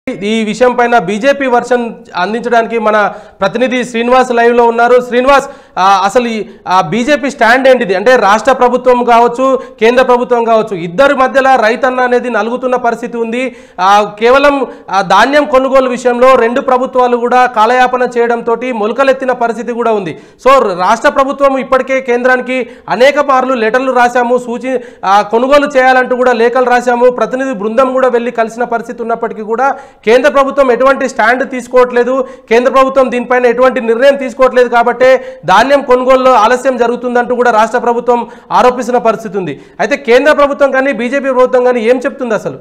ఈ విషయం పైన బీజేపీ వర్షన్ అందించడానికి మన ప్రతినిధి శ్రీనివాస్ లైవ్ లో ఉన్నారు శ్రీనివాస్ ఆ, అసలు ఈ బీజేపీ స్టాండ్ ఏంటిది అంటే రాష్ట్ర ప్రభుత్వం కావచ్చు కేంద్ర ప్రభుత్వం కావచ్చు ఇద్దరి మధ్యలో రైతన్న అనేది నలుగుతున్న పరిస్థితి ఉంది ఆ, కేవలం ఆ, ధాన్యం కొనుగోలు విషయంలో రెండు ప్రభుత్వాలు కూడా కాలయాపన చేయడంతో మొలకలెత్తిన పరిస్థితి కూడా ఉంది సో రాష్ట్ర ప్రభుత్వం ఇప్పటికే కేంద్రానికి అనేక మార్లు లెటర్లు రాశాము సూచి ఆ, కొనుగోలు చేయాలంటూ కూడా లేఖలు రాశాము ప్రతినిధి బృందం కూడా వెళ్ళి కలిసిన పరిస్థితి ఉన్నప్పటికీ కూడా కేంద్ర ప్రభుత్వం ఎటువంటి స్టాండ్ తీసుకోవట్లేదు కేంద్ర ప్రభుత్వం దీనిపైన ఎటువంటి నిర్ణయం తీసుకోవట్లేదు కాబట్టే ధాన్యం కొనుగోలులో ఆలస్యం జరుగుతుందంటూ కూడా రాష్ట్ర ప్రభుత్వం ఆరోపిస్తున్న పరిస్థితి ఉంది అయితే కేంద్ర ప్రభుత్వం కానీ బీజేపీ ప్రభుత్వం కానీ ఏం చెప్తుంది అసలు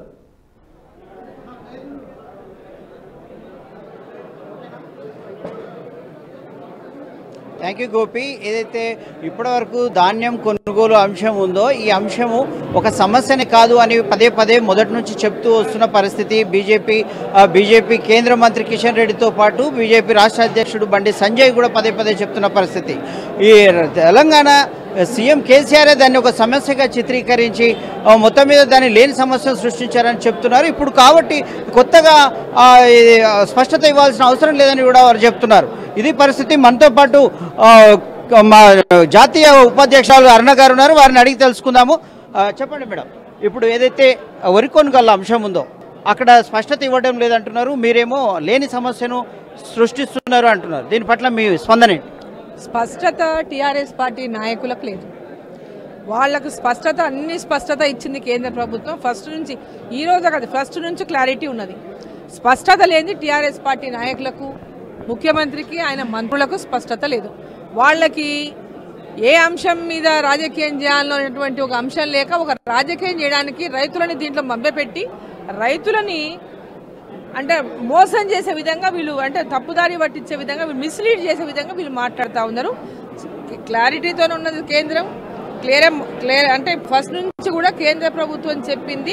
థ్యాంక్ యూ గోపి ఏదైతే ఇప్పటివరకు ధాన్యం కొనుగోలు అంశం ఉందో ఈ అంశము ఒక సమస్యని కాదు అని పదే పదే మొదటి నుంచి చెప్తూ వస్తున్న పరిస్థితి బీజేపీ ఆ, బీజేపీ కేంద్ర మంత్రి కిషన్ రెడ్డితో పాటు బీజేపీ రాష్ట్ర అధ్యక్షుడు బండి సంజయ్ కూడా పదే పదే చెప్తున్న పరిస్థితి ఈ తెలంగాణ సీఎం కేసీఆర్ దాన్ని ఒక సమస్యగా చిత్రీకరించి ఆ, మొత్తం మీద దాన్ని లేని సమస్యను సృష్టించారని చెప్తున్నారు ఇప్పుడు కాబట్టి కొత్తగా ఆ, ఇది, ఆ, స్పష్టత ఇవ్వాల్సిన అవసరం లేదని కూడా వారు చెప్తున్నారు ఇది పరిస్థితి మనతో పాటు ఆ, మా జాతీయ ఉపాధ్యక్షురాలు అరుణ గారు ఉన్నారు వారిని అడిగి తెలుసుకుందాము ఆ, చెప్పండి మేడం ఇప్పుడు ఏదైతే వరి కొనుగోలు అంశం ఉందో అక్కడ స్పష్టత ఇవ్వడం లేదంటున్నారు మీరేమో లేని సమస్యను సృష్టిస్తున్నారు అంటున్నారు దీని పట్ల మీ స్పందన ఏంటి స్పష్టత టీఆర్ఎస్ పార్టీ నాయకులకు లేదు వాళ్లకు స్పష్టత అన్ని స్పష్టత ఇచ్చింది కేంద్ర ప్రభుత్వం ఫస్ట్ నుంచి ఈ రోజు కాదు ఫస్ట్ నుంచి క్లారిటీ ఉన్నది స్పష్టత లేని టీఆర్ఎస్ పార్టీ నాయకులకు ముఖ్యమంత్రికి ఆయన మంత్రులకు స్పష్టత లేదు వాళ్ళకి ఏ అంశం మీద రాజకీయం చేయాలో అనేటువంటి ఒక అంశం లేక ఒక రాజకీయం చేయడానికి రైతులని దీంట్లో మభ్యపెట్టి రైతులని అంటే మోసం చేసే విధంగా వీళ్ళు అంటే తప్పుదారి పట్టించే విధంగా వీళ్ళు మిస్లీడ్ చేసే విధంగా వీళ్ళు మాట్లాడుతూ ఉన్నారు క్లారిటీతో ఉన్నది కేంద్రం క్లియర్ క్లియర్ అంటే ఫస్ట్ నుంచి కూడా కేంద్ర ప్రభుత్వం చెప్పింది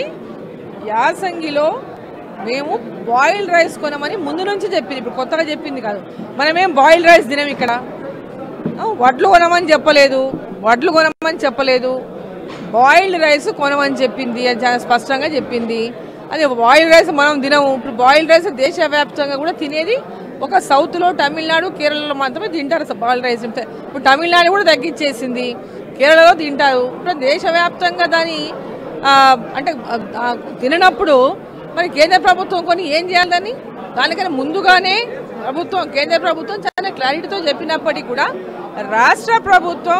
యాసంగిలో మేము బాయిల్డ్ రైస్ కొనమని ముందు నుంచి చెప్పింది ఇప్పుడు కొత్తగా చెప్పింది కాదు మనమేం బాయిల్డ్ రైస్ తినం ఇక్కడ ఆ, వడ్లు కొనమని చెప్పలేదు వడ్లు కొనమని చెప్పలేదు బాయిల్డ్ రైస్ కొనమని చెప్పింది అని చాలా స్పష్టంగా చెప్పింది అదే బాయిల్డ్ రైస్ మనం తినము ఇప్పుడు బాయిల్డ్ రైస్ దేశవ్యాప్తంగా కూడా తినేది ఒక సౌత్లో తమిళనాడు కేరళలో మాత్రమే తింటారు బాయిల్డ్ రైస్ ఇప్పుడు తమిళనాడు కూడా తగ్గించేసింది కేరళలో తింటారు ఇప్పుడు దేశవ్యాప్తంగా దాని ఆ, అంటే ఆ, ఆ, తిననప్పుడు మరి కేంద్ర ప్రభుత్వం కొన్ని ఏం చేయాలని దానికన్నా ముందుగానే ప్రభుత్వం కేంద్ర ప్రభుత్వం చాలా క్లారిటీతో చెప్పినప్పటికీ కూడా రాష్ట్ర ప్రభుత్వం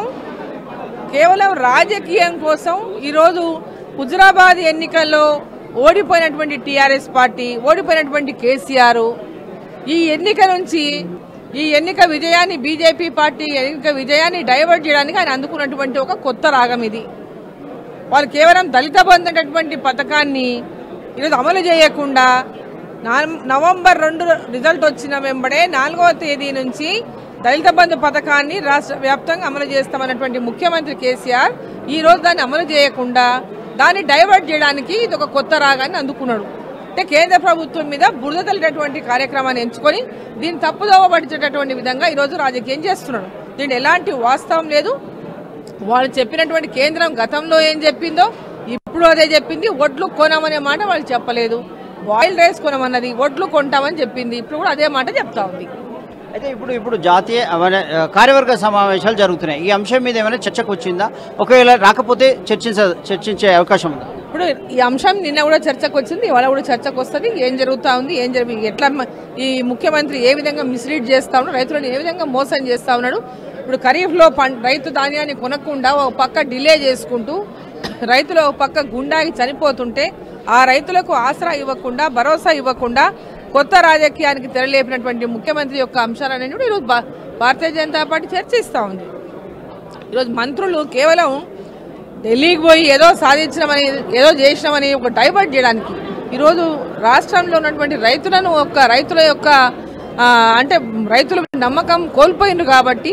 కేవలం రాజకీయం కోసం ఈరోజు హుజురాబాద్ ఎన్నికల్లో ఓడిపోయినటువంటి టీఆర్ఎస్ పార్టీ ఓడిపోయినటువంటి కేసీఆర్ ఈ ఎన్నిక నుంచి ఈ ఎన్నిక విజయాన్ని బీజేపీ పార్టీ ఎన్నిక విజయాన్ని డైవర్ట్ చేయడానికి ఆయన అందుకున్నటువంటి ఒక కొత్త రాగం ఇది వాళ్ళు కేవలం దళిత బంధు అనేటటువంటి పథకాన్ని ఈరోజు అమలు చేయకుండా నా- నవంబర్ రెండు రిజల్ట్ వచ్చిన వెంబడే నాలుగవ తేదీ నుంచి దళిత బంధు పథకాన్ని రాష్ట్ర వ్యాప్తంగా అమలు చేస్తామన్నటువంటి ముఖ్యమంత్రి కేసీఆర్ ఈ రోజు దాన్ని అమలు చేయకుండా దాన్ని డైవర్ట్ చేయడానికి ఇది ఒక కొత్త రాగాన్ని అందుకున్నాడు అంటే కేంద్ర ప్రభుత్వం మీద బురద తల్లినటువంటి కార్యక్రమాన్ని ఎంచుకొని దీన్ని తప్పుదోవ పడిచేటటువంటి విధంగా ఈరోజు రాజకీయం చేస్తున్నాడు దీంట్లో ఎలాంటి వాస్తవం లేదు వాళ్ళు చెప్పినటువంటి కేంద్రం గతంలో ఏం చెప్పిందో ఇప్పుడు అదే చెప్పింది ఒడ్లు కొనమనే మాట వాళ్ళు చెప్పలేదు బాయిల్ రైస్ కొనమన్నది ఒడ్లు కొంటామని చెప్పింది ఇప్పుడు కూడా అదే మాట చెప్తా ఉంది అయితే ఇప్పుడు ఇప్పుడు జాతీయ అవన- ఆ, కార్యవర్గ సమావేశాలు జరుగుతున్నాయి ఈ అంశం మీద ఏమైనా చర్చకు వచ్చిందా ఒకవేళ రాకపోతే చర్చించ చర్చించే అవకాశం ఉందా ఇప్పుడు ఈ అంశం నిన్న కూడా చర్చకు వచ్చింది ఇవాళ కూడా చర్చకు వస్తుంది ఏం జరుగుతా ఉంది ఏం జరుగు ఎట్లా మ- ఈ ముఖ్యమంత్రి ఏ విధంగా మిస్లీడ్ చేస్తా ఉన్నాడు రైతులను ఏ విధంగా మోసం చేస్తా ఉన్నాడు ఇప్పుడు ఖరీఫ్లో పం రైతు ధాన్యాన్ని కొనకుండా ఒక పక్క డిలే చేసుకుంటూ రైతులు ఒక పక్క గుండాగి చనిపోతుంటే ఆ రైతులకు ఆసరా ఇవ్వకుండా భరోసా ఇవ్వకుండా కొత్త రాజకీయానికి తెరలేపినటువంటి ముఖ్యమంత్రి యొక్క అంశాలన్నీ కూడా ఈరోజు భా- భారతీయ జనతా పార్టీ చర్చిస్తూ ఉంది ఈరోజు మంత్రులు కేవలం ఢిల్లీకి పోయి ఏదో సాధించడమని ఏదో చేసినామని ఒక డైవర్ట్ చేయడానికి ఈరోజు రాష్ట్రంలో ఉన్నటువంటి రైతులను ఒక రైతుల యొక్క ఆ, అంటే రైతుల నమ్మకం కోల్పోయిండ్రు కాబట్టి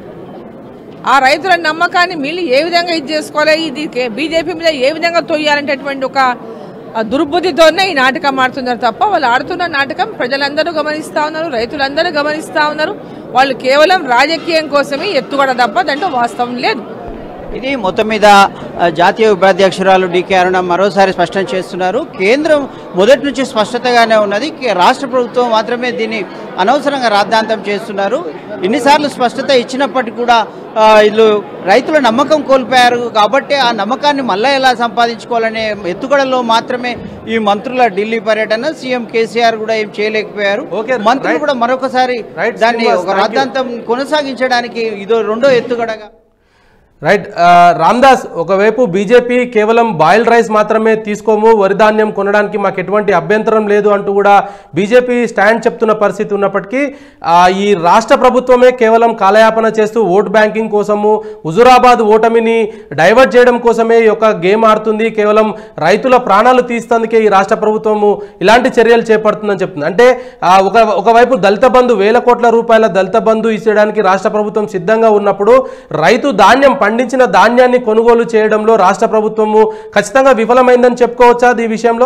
ఆ రైతుల నమ్మకాన్ని వీళ్ళు ఏ విధంగా ఇది చేసుకోవాలి ఇది బీజేపీ మీద ఏ విధంగా తొయ్యాలంటేటువంటి ఒక ఆ, దుర్బుద్ధితోనే ఈ నాటకం ఆడుతున్నారు తప్ప వాళ్ళు ఆడుతున్న నాటకం ప్రజలందరూ గమనిస్తా ఉన్నారు రైతులందరూ గమనిస్తా ఉన్నారు వాళ్ళు కేవలం రాజకీయం కోసమే ఎత్తుగడ తప్ప దాంట్లో వాస్తవం లేదు ఇది మొత్తం మీద ఆ, జాతీయ ఉపాధ్యక్షురాలు డికే అరుణ మరోసారి స్పష్టం చేస్తున్నారు కేంద్రం మొదటి నుంచి స్పష్టతగానే ఉన్నది కే- రాష్ట్ర ప్రభుత్వం మాత్రమే దీన్ని అనవసరంగా రాద్ధాంతం చేస్తున్నారు ఎన్నిసార్లు స్పష్టత ఇచ్చినప్పటికీ కూడా ఆ, వీళ్ళు రైతుల నమ్మకం కోల్పోయారు కాబట్టి ఆ నమ్మకాన్ని మళ్ళా ఎలా సంపాదించుకోవాలనే ఎత్తుగడలో మాత్రమే ఈ మంత్రుల ఢిల్లీ పర్యటన సీఎం కేసీఆర్ కూడా ఏం చేయలేకపోయారు Okay, మంత్రులు right. కూడా మరొకసారి Right, దాన్ని శ్రీనివాస్, ఒక thank you. రాద్ధాంతం కొనసాగించడానికి ఇదో రెండో ఎత్తుగడగా రైట్ ఆ, రామ్దాస్ ఒకవైపు బీజేపీ కేవలం బాయిల్డ్ రైస్ మాత్రమే తీసుకోము వరి ధాన్యం కొనడానికి మాకు ఎటువంటి అభ్యంతరం లేదు అంటూ కూడా బీజేపీ స్టాండ్ చెప్తున్న పరిస్థితి ఉన్నప్పటికీ ఆ, ఈ రాష్ట్ర ప్రభుత్వమే కేవలం కాలయాపన చేస్తూ ఓట్ బ్యాంకింగ్ కోసము హుజురాబాద్ ఓటమిని డైవర్ట్ చేయడం కోసమే ఈ యొక్క గేమ్ ఆడుతుంది కేవలం రైతుల ప్రాణాలు తీస్తందుకే ఈ రాష్ట్ర ప్రభుత్వము ఇలాంటి చర్యలు చేపడుతుందని చెప్తుంది అంటే ఆ, ఒక ఒకవైపు దళిత బంధు వేల కోట్ల రూపాయల దళిత బంధు ఇచ్చడానికి రాష్ట్ర ప్రభుత్వం సిద్ధంగా ఉన్నప్పుడు రైతు ధాన్యం పండించిన ధాన్యాన్ని కొనుగోలు చేయడంలో రాష్ట్ర ప్రభుత్వము ఖచ్చితంగా విఫలమైందని చెప్పుకోవచ్చా ఈ విషయంలో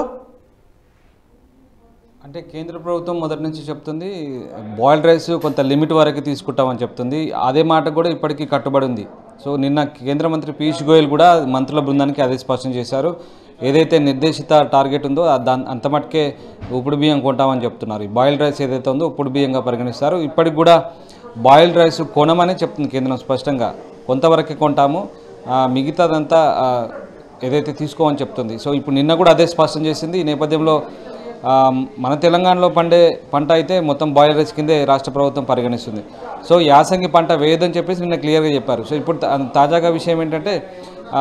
అంటే కేంద్ర ప్రభుత్వం మొదటి నుంచి చెప్తుంది బాయిల్డ్ రైస్ కొంత లిమిట్ వరకు తీసుకుంటామని చెప్తుంది అదే మాట కూడా ఇప్పటికీ కట్టుబడి ఉంది సో నిన్న కేంద్ర మంత్రి పీయూష్ గోయల్ కూడా మంత్రుల బృందానికి అదే స్పష్టం చేశారు ఏదైతే నిర్దేశిత టార్గెట్ ఉందో ఆ దాని అంత మటుకే ఉప్పుడు బియ్యం కొంటామని చెప్తున్నారు ఈ బాయిల్డ్ రైస్ ఏదైతే ఉందో ఉప్పుడు బియ్యంగా పరిగణిస్తారు ఇప్పటికి కూడా బాయిల్డ్ రైస్ కొనమని చెప్తుంది కేంద్రం స్పష్టంగా కొంతవరకే కొంటాము ఆ, మిగతాదంతా ఆ, ఏదైతే తీసుకోమని చెప్తుంది సో ఇప్పుడు నిన్న కూడా అదే స్పష్టం చేసింది ఈ నేపథ్యంలో ఆ, మన తెలంగాణలో పండే పంట అయితే మొత్తం బాయిల్ రైస్ కిందే రాష్ట్ర ప్రభుత్వం పరిగణిస్తుంది సో యాసంగి పంట వేయదని చెప్పేసి నిన్న క్లియర్గా చెప్పారు సో ఇప్పుడు తా- తాజాగా విషయం ఏంటంటే ఆ,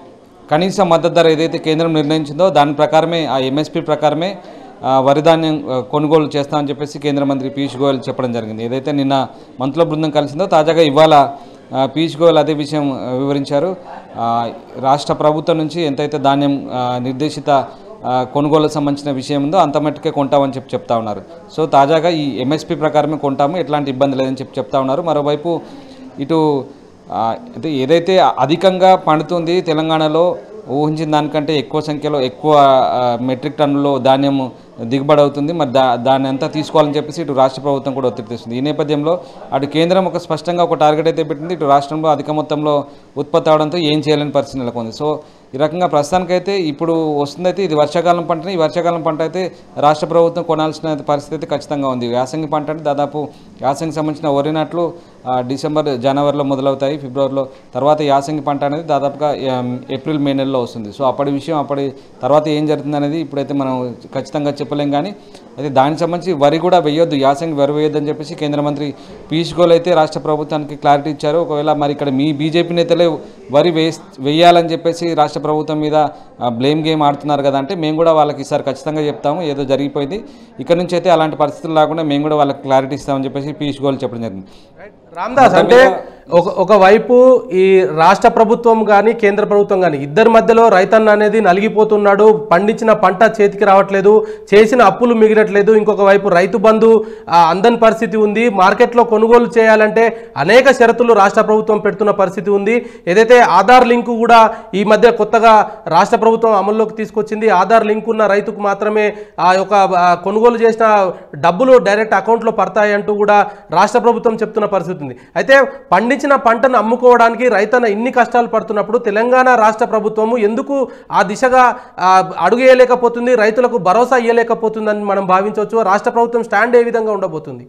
కనీస మద్దతు ధర ఏదైతే కేంద్రం నిర్ణయించిందో దాని ప్రకారమే ఆ ఎంఎస్పి ప్రకారమే ఆ, వరి ధాన్యం ఆ, కొనుగోలు చేస్తామని చెప్పేసి కేంద్ర మంత్రి పీయూష్ గోయల్ చెప్పడం జరిగింది ఏదైతే నిన్న మంత్రుల బృందం కలిసిందో తాజాగా ఇవాళ ఆ, పీయూష్ గోయల్ అదే విషయం ఆ, వివరించారు ఆ, రాష్ట్ర ప్రభుత్వం నుంచి ఎంతైతే ధాన్యం ఆ, నిర్దేశిత ఆ, కొనుగోలుకు సంబంధించిన విషయం ఉందో అంత మట్టుకే కొంటామని చెప్పి చెప్తా ఉన్నారు సో తాజాగా ఈ ఎంఎస్పి ప్రకారమే కొంటాము ఎట్లాంటి ఇబ్బంది లేదని చెప్పి చెప్తా ఉన్నారు మరోవైపు ఇటు ఆ, అంటే ఏదైతే అధికంగా పండుతుంది తెలంగాణలో ఊహించిన దానికంటే ఎక్కువ సంఖ్యలో ఎక్కువ ఆ, మెట్రిక్ టన్నులో ధాన్యం దిగుబడి అవుతుంది మరి దా దాన్ని అంతా తీసుకోవాలని చెప్పేసి ఇటు రాష్ట్ర ప్రభుత్వం కూడా ఒత్తిడి తెస్తుంది ఈ నేపథ్యంలో అటు కేంద్రం ఒక స్పష్టంగా ఒక టార్గెట్ అయితే పెట్టింది ఇటు రాష్ట్రంలో అధిక మొత్తంలో ఉత్పత్తి అవడంతో ఏం చేయలేని పరిస్థితి నెలకొంది సో ఈ రకంగా ప్రస్తుతానికైతే ఇప్పుడు వస్తుందైతే ఇది వర్షాకాలం పంటని ఈ వర్షాకాలం పంట అయితే రాష్ట్ర ప్రభుత్వం కొనాల్సిన పరిస్థితి అయితే ఖచ్చితంగా ఉంది యాసంగి పంట అంటే దాదాపు యాసంగి సంబంధించిన వరి నాట్లు ఆ, డిసెంబర్ జనవరిలో మొదలవుతాయి ఫిబ్రవరిలో తర్వాత యాసంగి పంట అనేది దాదాపుగా ఆమ్, ఏప్రిల్ మే నెలలో వస్తుంది సో అప్పటి విషయం అప్పటి తర్వాత ఏం జరుగుతుంది అనేది ఇప్పుడైతే మనం ఖచ్చితంగా చెప్పలేం కానీ అయితే దానికి సంబంధించి వరి కూడా వేయొద్దు యాసంగి వరి వేయొద్దు అని చెప్పేసి కేంద్ర మంత్రి పీయూష్ గోయల్ అయితే రాష్ట్ర ప్రభుత్వానికి క్లారిటీ ఇచ్చారు ఒకవేళ మరి ఇక్కడ మీ బీజేపీ నేతలే వరి వేస్ వేయాలని చెప్పేసి రాష్ట్ర ప్రభుత్వం మీద బ్లేమ్ గేమ్ ఆడుతున్నారు కదా అంటే మేము కూడా వాళ్ళకి ఈసారి ఖచ్చితంగా చెప్తాము ఏదో జరిగిపోయింది ఇక్కడ నుంచి అయితే అలాంటి పరిస్థితులు రాకుండా మేము కూడా వాళ్ళకి క్లారిటీ ఇస్తామని చెప్పేసి పీయూష్ గోయల్ చెప్పడం జరిగింది రామ్దాస్ అంటే ఒక ఒకవైపు ఈ రాష్ట్ర ప్రభుత్వం కానీ కేంద్ర ప్రభుత్వం కానీ ఇద్దరి మధ్యలో రైతన్న అనేది నలిగిపోతున్నాడు పండించిన పంట చేతికి రావట్లేదు చేసిన అప్పులు మిగిలట్లేదు ఇంకొక వైపు రైతు బంధు ఆ, అందని పరిస్థితి ఉంది మార్కెట్లో కొనుగోలు చేయాలంటే అనేక షరతులు రాష్ట్ర ప్రభుత్వం పెడుతున్న పరిస్థితి ఉంది ఏదైతే ఆధార్ లింకు కూడా ఈ మధ్య కొత్తగా రాష్ట్ర ప్రభుత్వం అమల్లోకి తీసుకొచ్చింది ఆధార్ లింక్ ఉన్న రైతుకు మాత్రమే ఆ యొక్క ఆ, కొనుగోలు చేసిన డబ్బులు డైరెక్ట్ అకౌంట్లో పడతాయి అంటూ కూడా రాష్ట్ర ప్రభుత్వం చెప్తున్న పరిస్థితి ఉంది అయితే పండించిన పంటను అమ్ముకోవడానికి రైతన్న ఇన్ని కష్టాలు పడుతున్నప్పుడు తెలంగాణ రాష్ట్ర ప్రభుత్వము ఎందుకు ఆ దిశగా ఆ, అడుగు వేయలేకపోతుంది రైతులకు భరోసా ఇవ్వలేకపోతుందని మనం భావించవచ్చు రాష్ట్ర ప్రభుత్వం స్టాండ్ ఏ విధంగా ఉండబోతుంది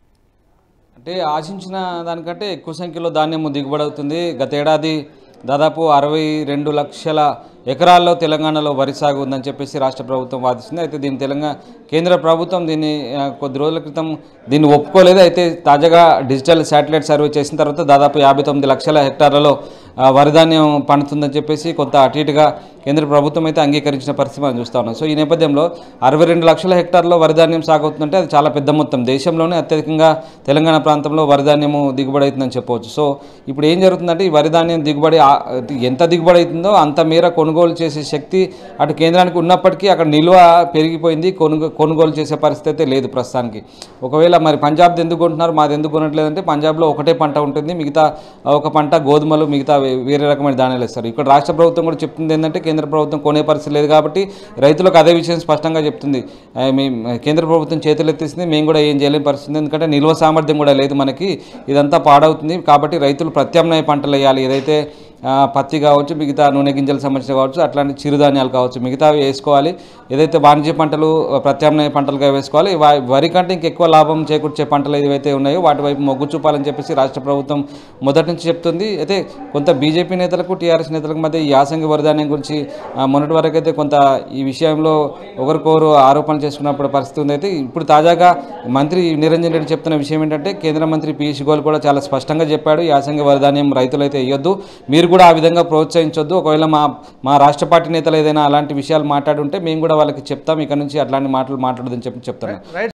అంటే ఆశించిన దానికంటే ఎక్కువ సంఖ్యలో ధాన్యం దిగుబడి అవుతుంది గత ఏడాది దాదాపు అరవై రెండు లక్షల ఎకరాల్లో తెలంగాణలో వరి సాగు ఉందని చెప్పేసి రాష్ట్ర ప్రభుత్వం వాదిస్తుంది అయితే దీన్ని తెలంగాణ కేంద్ర ప్రభుత్వం దీన్ని ఆ, కొద్ది రోజుల క్రితం దీన్ని ఒప్పుకోలేదు అయితే తాజాగా డిజిటల్ శాటిలైట్ సర్వే చేసిన తర్వాత దాదాపు యాభై తొమ్మిది లక్షల హెక్టార్లలో ఆ, వరి ధాన్యం పండుతుందని చెప్పేసి కొంత అటు ఇటుగా కేంద్ర ప్రభుత్వం అయితే అంగీకరించిన పరిస్థితి మనం చూస్తా ఉన్నాం సో ఈ నేపథ్యంలో అరవై రెండు లక్షల హెక్టార్లో వరి ధాన్యం సాగు అవుతుందంటే అది చాలా పెద్ద మొత్తం దేశంలోనే అత్యధికంగా తెలంగాణ ప్రాంతంలో వరి ధాన్యము దిగుబడి అవుతుందని చెప్పవచ్చు సో ఇప్పుడు ఏం జరుగుతుందంటే ఈ వరి ధాన్యం దిగుబడి ఆ- ఎంత దిగుబడి అవుతుందో అంత మేర కొనుగోలు చేసే శక్తి అటు కేంద్రానికి ఉన్నప్పటికీ అక్కడ నిల్వ పెరిగిపోయింది కొనుగో కొనుగోలు చేసే పరిస్థితి అయితే లేదు ప్రస్తుతానికి ఒకవేళ మరి పంజాబ్ది ఎందుకు కొంటున్నారు మాది ఎందుకు కొనట్లేదంటే పంజాబ్లో ఒకటే పంట ఉంటుంది మిగతా ఒక పంట గోధుమలు మిగతా వే- వేరే రకమైన ధాన్యాలు ఇస్తారు ఇక్కడ రాష్ట్ర ప్రభుత్వం కూడా చెప్తుంది ఏంటంటే కేంద్ర ప్రభుత్వం కొనే పరిస్థితి లేదు కాబట్టి రైతులకు అదే విషయం స్పష్టంగా చెప్తుంది ఆ, మేము కేంద్ర ప్రభుత్వం చేతులు ఎత్తేసింది మేము కూడా ఏం చేయలేని పరిస్థితి ఉంది. ఎందుకంటే నిల్వ సామర్థ్యం కూడా లేదు మనకి ఇదంతా పాడవుతుంది కాబట్టి రైతులు ప్రత్యామ్నాయ పంటలు వేయాలి ఏదైతే ఆ, పత్తి కావచ్చు మిగతా నూనె గింజలకు సంబంధించిన కావచ్చు అట్లాంటి చిరుధాన్యాలు కావచ్చు మిగతావి వేసుకోవాలి ఏదైతే వాణిజ్య పంటలు ఆ, ప్రత్యామ్నాయ పంటలుగా వేసుకోవాలి వా- వరి కంటే ఇంకెక్కువ లాభం చేకూర్చే పంటలు ఏవైతే ఉన్నాయో వాటి వైపు మొగ్గు చూపాలని చెప్పేసి రాష్ట్ర ప్రభుత్వం మొదటి నుంచి చెప్తుంది అయితే కొంత బీజేపీ నేతలకు టీఆర్ఎస్ నేతలకు మధ్య ఈ యాసంగి వరదాన్యం గురించి ఆ, మొన్నటి వరకు అయితే కొంత ఈ విషయంలో ఒకరికొకరు ఆరోపణలు చేసుకున్నప్పుడు పరిస్థితి ఉంది అయితే ఇప్పుడు తాజాగా మంత్రి నిరంజన్ రెడ్డి చెప్తున్న విషయం ఏంటంటే కేంద్ర మంత్రి పీయూష్ గోయల్ కూడా చాలా స్పష్టంగా చెప్పాడు యాసంగి వరదాన్యం రైతులైతే వేయొద్దు మీరు కూడా ఆ విధంగా ప్రోత్సహించొద్దు ఒకవేళ మా మా రాష్ట్ర పార్టీ నేతలు ఏదైనా అలాంటి విషయాలు మాట్లాడుంటే మేము కూడా వాళ్ళకి చెప్తాం ఇక నుంచి అట్లాంటి మాటలు మాట్లాడదని చెప్పి చెప్తున్నాను రైట్